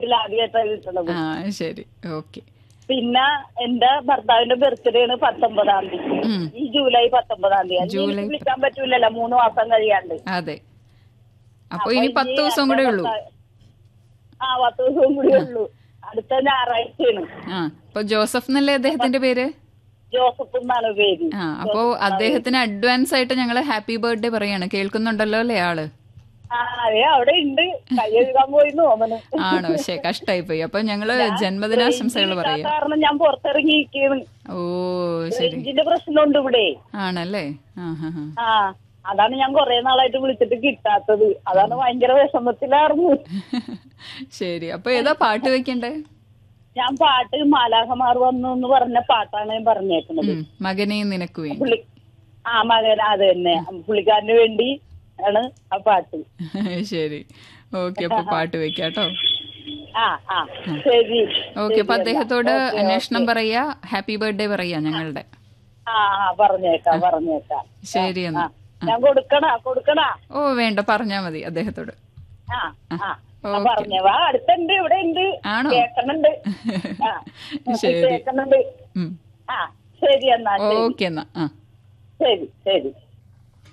ജീവിതത്തിൽ ആദ്യമായിട്ടാണ് കിട്ടണത് ആ ശരി ഓക്കെ പിന്നെ എന്റെ ഭർത്താവിന്റെ ബർത്ത്ഡേ ആണ് പത്തൊമ്പതാം തീയതി ഉം. ഈ ജൂലൈ പത്തൊമ്പതാം തീയതി അത് ജൂലൈ എനിക്ക് വിളിക്കാൻ പറ്റൂലല്ലോ മൂന്ന് മാസം കഴിയാണ്ട് അതെ അപ്പൊ ഇനി പത്ത് ദിവസം കൂടെ ഉള്ളൂ ആ പത്ത് ദിവസവും കൂടി ഉള്ളൂ അടുത്ത ഞായറാഴ്ചയാണ് ആ അപ്പൊ ജോസഫ് എന്നല്ലേ അദ്ദേഹത്തിന്റെ പേര് ജോസഫ് എന്നാണ് പേര് ആ അപ്പോ അദ്ദേഹത്തിന് അഡ്വാൻസ് ആയിട്ട് ഞങ്ങള് ഹാപ്പി ബർത്ത്ഡേ പറയാണ് കേൾക്കുന്നുണ്ടല്ലോ അല്ലേ ആള് ആ അതെ അവിടെ ഉണ്ട് കൈ കഴുകാൻ പോയി തോന്നുന്നു ആണോ ശേ കഷ്ടായി പോയി അപ്പൊ ഞങ്ങള് ജന്മദിനാശംസകൾ പറയാം കാരണം ഞാൻ പുറത്തിറങ്ങിയിരിക്കുന്നു ഓ ശരി റേഞ്ചിന്റെ പ്രശ്നമുണ്ട് ഇവിടെ ആണല്ലേ ആ ഹാ ഹാ ആ അതാണ് ഞാൻ കൊറേ നാളായിട്ട് വിളിച്ചിട്ട് കിട്ടാത്തത് അതാണ് ഭയങ്കര വിഷമത്തിലായിരുന്നു ശരി അപ്പൊ ഏതാ പാട്ട് വെക്കണ്ടേ ഞാൻ പാട്ട് മാലാഹമാർ വന്നു എന്ന് പറഞ്ഞ പാട്ടാണ് ഞാൻ പറഞ്ഞേക്കുന്നത് ഉം, മകനെ നിനക്ക് വേണ്ടി പുള്ളി ആ മകൻ അത് തന്നെ പുള്ളിക്കാരന് വേണ്ടി ആണ് ആ പാട്ട് ശരി ഓക്കെ അപ്പൊ പാട്ട് വെക്കാട്ടോ ആ ആ ശരി ഓക്കെ അപ്പൊ അദ്ദേഹത്തോട് അന്വേഷണം പറയാ ഹാപ്പി ബർത്ത്ഡേ പറയാ ഞങ്ങളുടെ ആ ആ പറഞ്ഞേക്കാം പറഞ്ഞേക്കാം ശരി എന്നാ ഞാൻ കൊടുക്കണ കൊടുക്കണ ഓ വേണ്ട പറഞ്ഞാ മതി അദ്ദേഹത്തോട് ആ ആ ആ, ഓക്കേ. പറഞ്ഞേ വാ അടുത്തുണ്ട് ഇവിടെ ഉണ്ട് ആണോ? കേക്കണുണ്ട് ആ ശരി. കേക്കണുണ്ട് ഉം. ആ ശരി എന്നാ ശരി ഓക്കെ എന്നാ ആ ശരി ശരി